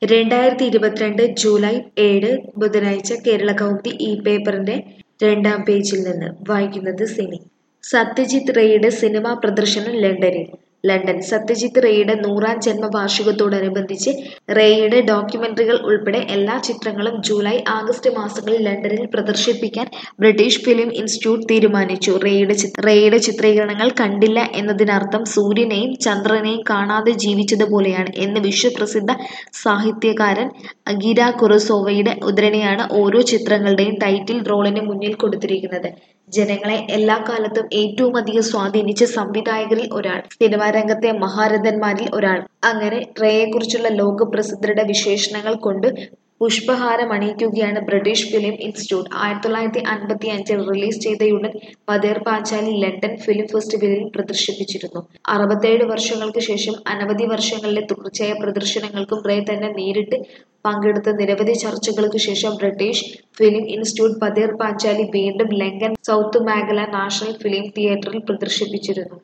രണ്ടായിരത്തി ഇരുപത്തിരണ്ട് ജൂലൈ ഏഴ് ബുധനാഴ്ച കേരള കൗമുദി ഈ പേപ്പറിന്റെ രണ്ടാം പേജിൽ നിന്ന് വായിക്കുന്നത് സിനി സത്യജിത് റേയുടെ സിനിമാ പ്രദർശനം ലണ്ടനിൽ ലണ്ടൻ സത്യജിത് റേയുടെ നൂറാം ജന്മവാർഷികത്തോടനുബന്ധിച്ച് റേയുടെ ഡോക്യുമെന്ററികൾ ഉൾപ്പെടെ എല്ലാ ചിത്രങ്ങളും ജൂലൈ ആഗസ്റ്റ് മാസങ്ങളിൽ ലണ്ടനിൽ പ്രദർശിപ്പിക്കാൻ ബ്രിട്ടീഷ് ഫിലിം ഇൻസ്റ്റിറ്റ്യൂട്ട് തീരുമാനിച്ചു റേയുടെ ചിത്ര റേയുടെ ചിത്രീകരണങ്ങൾ കണ്ടില്ല എന്നതിനർത്ഥം സൂര്യനെയും ചന്ദ്രനെയും കാണാതെ ജീവിച്ചതുപോലെയാണ് എന്ന് വിശ്വപ്രസിദ്ധ സാഹിത്യകാരൻ അഗീര കുറസോവയുടെ ഉദ്ധരണിയാണ് ഓരോ ചിത്രങ്ങളുടെയും ടൈറ്റിൽ റോളിന് മുന്നിൽ കൊടുത്തിരിക്കുന്നത് ജനങ്ങളെ എല്ലാ കാലത്തും ഏറ്റവും അധികം സ്വാധീനിച്ച സംവിധായകരിൽ ഒരാൾ സിനിമാ രംഗത്തെ മഹാരഥന്മാരിൽ ഒരാൾ അങ്ങനെ റേയെക്കുറിച്ചുള്ള ലോകപ്രസിദ്ധരുടെ വിശേഷണങ്ങൾ കൊണ്ട് പുഷ്പഹാരം അണിയിക്കുകയാണ് ബ്രിട്ടീഷ് ഫിലിം ഇൻസ്റ്റിറ്റ്യൂട്ട് ആയിരത്തി തൊള്ളായിരത്തി അൻപത്തി അഞ്ചിൽ റിലീസ് ചെയ്തയുടൻ പതേർ പാഞ്ചാലി ലണ്ടൻ ഫിലിം ഫെസ്റ്റിവലിൽ പ്രദർശിപ്പിച്ചിരുന്നു അറുപത്തേഴ് വർഷങ്ങൾക്ക് ശേഷം അനവധി വർഷങ്ങളിലെ തുടർച്ചയായ പ്രദർശനങ്ങൾക്കും റേ തന്നെ നേരിട്ട് പങ്കെടുത്ത നിരവധി ചർച്ചകൾക്ക് ശേഷം British film institute Pather Panchali വീണ്ടും ലങ്കൻ സൗത്ത് മേഖല നാഷണൽ ഫിലിം തിയേറ്ററിൽ പ്രദർശിപ്പിച്ചിരുന്നു